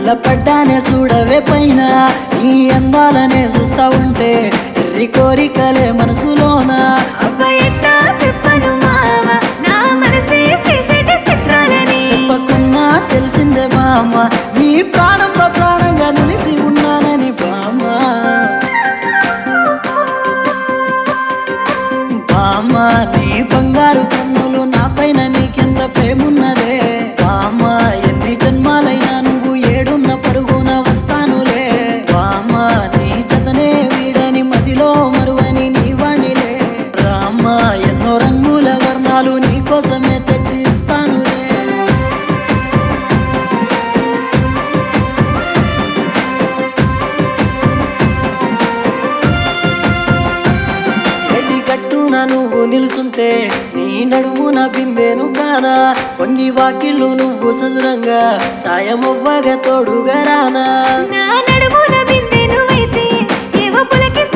కళ్ళ పడ్డానే చూడవే పైన నీ అందాలనే చూస్తా ఉంటే ఎర్రి కోరికలే మనసులోన అబ్బా ఎట్టా చెప్పను మామ నా మనసే చేసేటి చిత్రాలని చెప్పకున్నా తెలిసిందే బామ్మ నీ ప్రాణంలో ప్రాణంగా నిలిసి ఉన్నానని బామ్మ బామ్మ నీ బంగారు కన్నులు నా పైన నీకెంత ప్రేమున్నదే బామ్మ ఎన్ని జన్మాలైనా నువ్వు ఏడున్న పరుగున వస్తానులే బామ్మ నీ జతనే వీడని మదిలో మరువని నీ వాణిలే రామ్మ ఎన్నో రంగుల వర్ణాలు నీ కోసమే తెచ్చి ఇస్తానులే ఎడి గట్టున నువ్వు నిలుసుంటే నీ నడుమున బిందెను కానా వంగి వాకిళ్ళు నువ్వు సదురంగా సాయమవ్వగా తోడుగా రానా నా నడుమున బిందె నువ్వైతే ఏవో పులకి